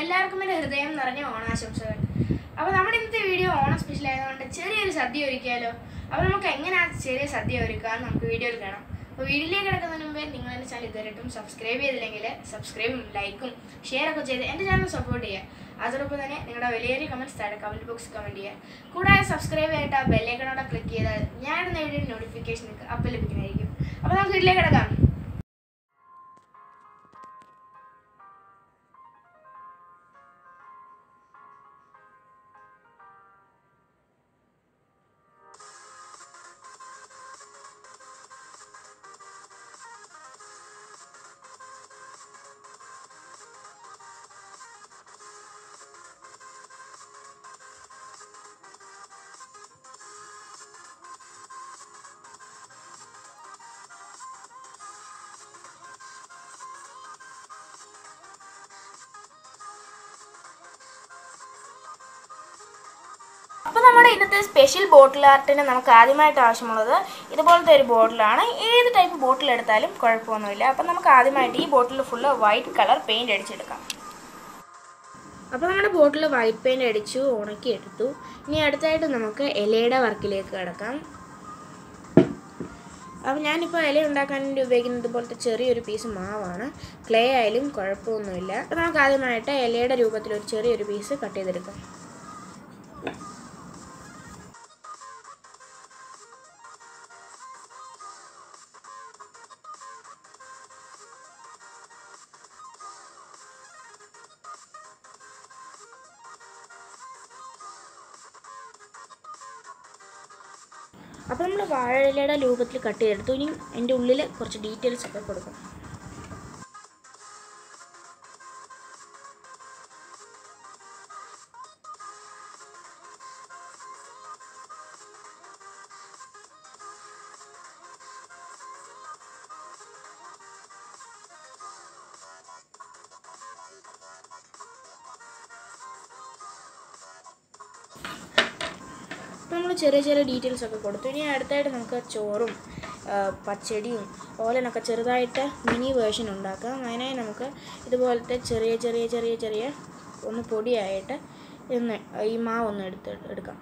എല്ലാവർക്കും എൻ്റെ ഹൃദയം നിറഞ്ഞ ഓണാശംസകൾ അപ്പോൾ നമ്മുടെ ഇന്നത്തെ വീഡിയോ ഓണം സ്പെഷ്യൽ ആയതുകൊണ്ട് ചെറിയൊരു സദ്യ ഒരുക്കിയാലോ അപ്പോൾ നമുക്ക് എങ്ങനെയാണ് ചെറിയ സദ്യ ഒരുക്കുക എന്ന് നമുക്ക് വീഡിയോയിൽ കാണാം അപ്പോൾ വീഡിയോയിലേക്ക് കിടക്കുന്നതിന് മുമ്പേ നിങ്ങൾ എൻ്റെ ചാനൽ ഇതുവരെയായിട്ടും സബ്സ്ക്രൈബ് ചെയ്തില്ലെങ്കിൽ സബ്സ്ക്രൈബും ലൈക്കും ഷെയർ ഒക്കെ ചെയ്ത് എൻ്റെ ചാനൽ സപ്പോർട്ട് ചെയ്യുക അതോടൊപ്പം തന്നെ നിങ്ങളുടെ വലിയൊരു കമൻറ്റ്സ് താഴെ കമൻറ്റ് ബോക്സിൽ കമൻറ്റ് ചെയ്യുക കൂടാതെ സബ്സ്ക്രൈബ് ചെയ്തിട്ട് ആ ബെല്ലൈക്കണോടെ ക്ലിക്ക് ചെയ്താൽ ഞാനിടുന്ന വീഡിയോ നോട്ടിഫിക്കേഷൻ നിങ്ങൾക്ക് അപ്പോൾ ലഭിക്കുന്നതായിരിക്കും അപ്പോൾ നമുക്ക് വീട്ടിലേക്ക് കിടക്കാം അപ്പോൾ നമ്മുടെ ഇന്നത്തെ സ്പെഷ്യൽ ബോട്ടിൽ ആർട്ടിന് നമുക്ക് ആദ്യമായിട്ട് ആവശ്യമുള്ളത് ഇതുപോലത്തെ ഒരു ബോട്ടിലാണ് ഏത് ടൈപ്പ് ബോട്ടിൽ എടുത്താലും കുഴപ്പമൊന്നുമില്ല അപ്പോൾ നമുക്ക് ആദ്യമായിട്ട് ഈ bottle full white colour paint അടിച്ചെടുക്കാം അപ്പോൾ നമ്മുടെ ബോട്ടിൽ വൈറ്റ് പെയിൻറ് അടിച്ചു ഉണക്കി എടുത്തു ഇനി അടുത്തായിട്ട് നമുക്ക് ഇലയുടെ വർക്കിലേക്ക് കിടക്കാം അപ്പോൾ ഞാനിപ്പോൾ ഇല ഉണ്ടാക്കാൻ വേണ്ടി ഉപയോഗിക്കുന്നത് പോലത്തെ ചെറിയൊരു പീസ് മാവാണ് ക്ലേ ആയാലും കുഴപ്പമൊന്നുമില്ല അപ്പോൾ നമുക്ക് ആദ്യമായിട്ട് ഇലയുടെ രൂപത്തിൽ ഒരു ചെറിയൊരു പീസ് കട്ട് ചെയ്തെടുക്കാം അപ്പോൾ നമ്മൾ വാഴയിലയുടെ രൂപത്തിൽ കട്ട് ചെയ്തെടുത്തു ഇനി എൻ്റെ ഉള്ളിൽ കുറച്ച് ഡീറ്റെയിൽസ് ഒക്കെ കൊടുക്കും നമ്മൾ ചെറിയ ചെറിയ ഡീറ്റെയിൽസ് ഒക്കെ കൊടുത്തു ഇനി അടുത്തായിട്ട് നമുക്ക് ചോറും ആ, പച്ചടിയും ഓലനൊക്കെ ചെറുതായിട്ട് മിനി വേർഷൻ ഉണ്ടാക്കാം അതിനായി നമുക്ക് ഇതുപോലത്തെ ചെറിയ ചെറിയ ചെറിയ ചെറിയ ഒന്ന് പൊടിയായിട്ട് ഇന്ന് ഈ മാവ് ഒന്ന് എടുത്ത് എടുക്കാം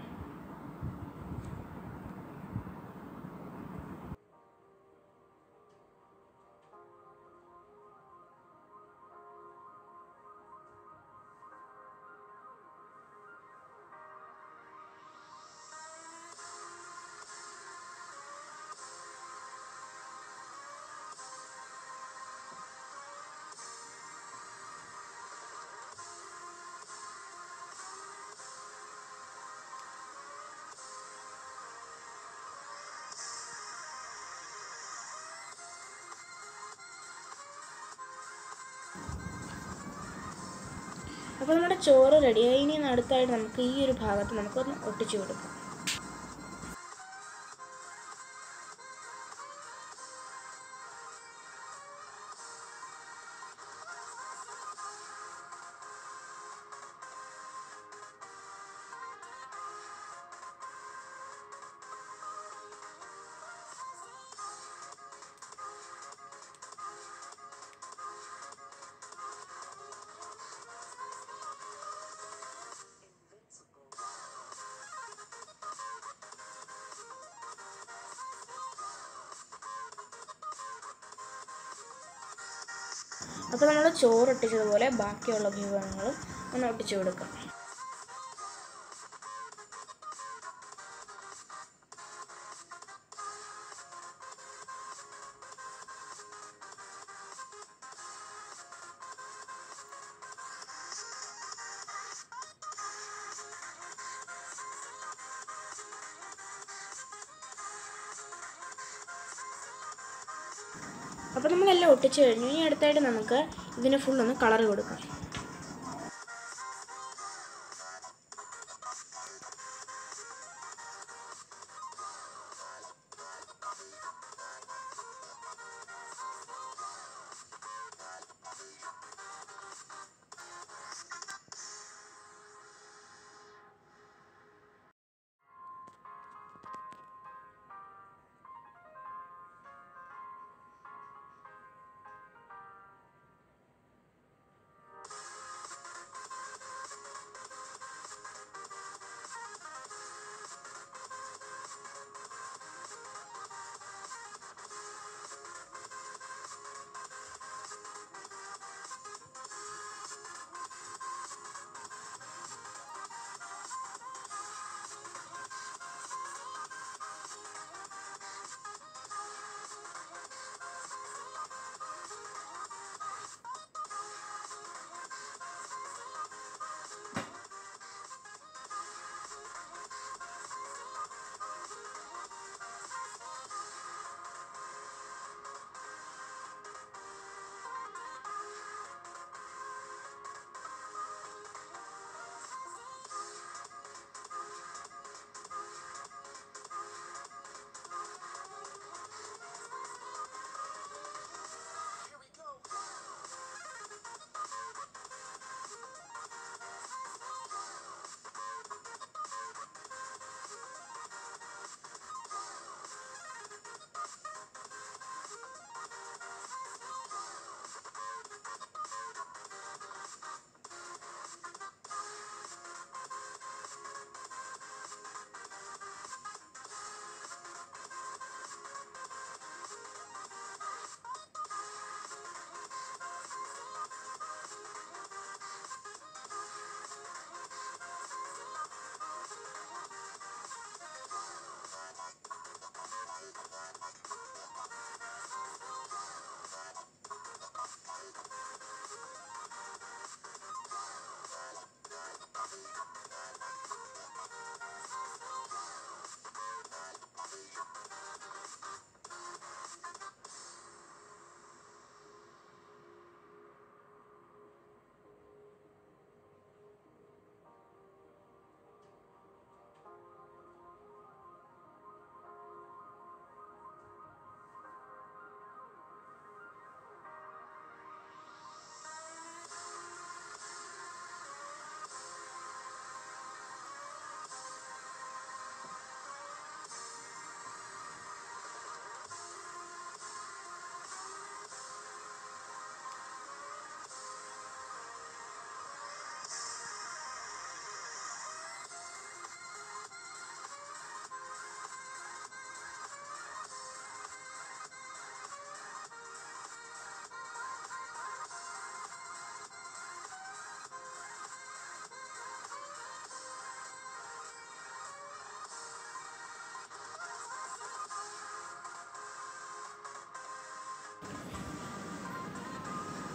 അപ്പോൾ നമ്മുടെ ചോറ് റെഡിയായി ഇനി അടുത്തായിട്ട് നമുക്ക് ഈ ഒരു ഭാഗത്ത് നമുക്കൊന്ന് ഒട്ടിച്ചു കൊടുക്കാം അപ്പോൾ നമ്മൾ ചോറ് ഒട്ടിച്ചതുപോലെ ബാക്കിയുള്ള വിഭവങ്ങളും ഒന്ന് ഒട്ടിച്ചു കൊടുക്കാം അപ്പോൾ നമ്മളെല്ലാം ഒട്ടിച്ചു കഴിഞ്ഞു ഇനി അടുത്തായിട്ട് നമുക്ക് ഇതിന് ഫുൾ ഒന്ന് കളർ കൊടുക്കാം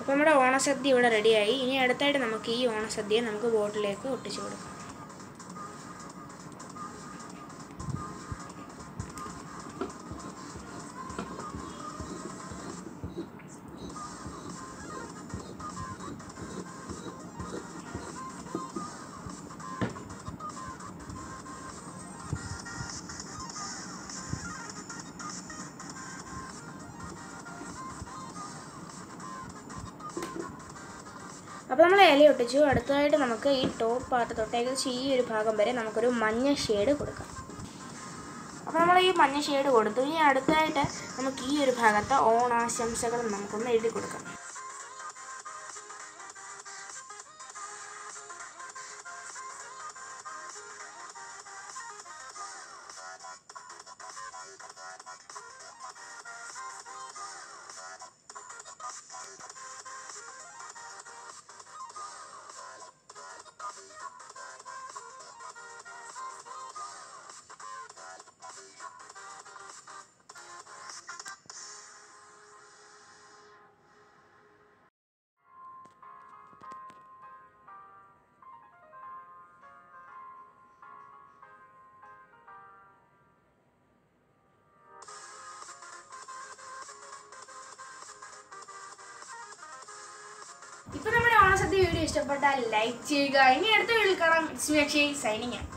അപ്പോൾ നമ്മുടെ ഓണസദ്യ ഇവിടെ റെഡിയായി ഇനി അടുത്തായിട്ട് നമുക്ക് ഈ ഓണസദ്യയെ നമുക്ക് ബോട്ടിലേക്ക് ഒട്ടിച്ചു കൊടുക്കാം അപ്പോൾ നമ്മൾ ഇല ഒട്ടിച്ചു അടുത്തതായിട്ട് നമുക്ക് ഈ ടോപ്പ് പാർട്ട് തൊട്ട് ഏകദേശം ഈ ഒരു ഭാഗം വരെ നമുക്കൊരു മഞ്ഞ ഷെയ്ഡ് കൊടുക്കാം അപ്പോൾ നമ്മൾ ഈ മഞ്ഞ ഷെയ്ഡ് കൊടുത്തു ഇനി അടുത്തതായിട്ട് നമുക്ക് ഈ ഒരു ഭാഗത്ത് ഓണാശംസകൾ നമുക്കൊന്ന് എഴുതി കൊടുക്കാം ഇപ്പൊ നമ്മുടെ ഓണസദ്യ വീഡിയോ ഇഷ്ടപ്പെട്ടാൽ ലൈക്ക് ചെയ്യുക ഇനി അടുത്ത വീഡിയോയിൽ കാണാം ഇറ്റ്സ് മീ അക്ഷയ് സൈനിങ്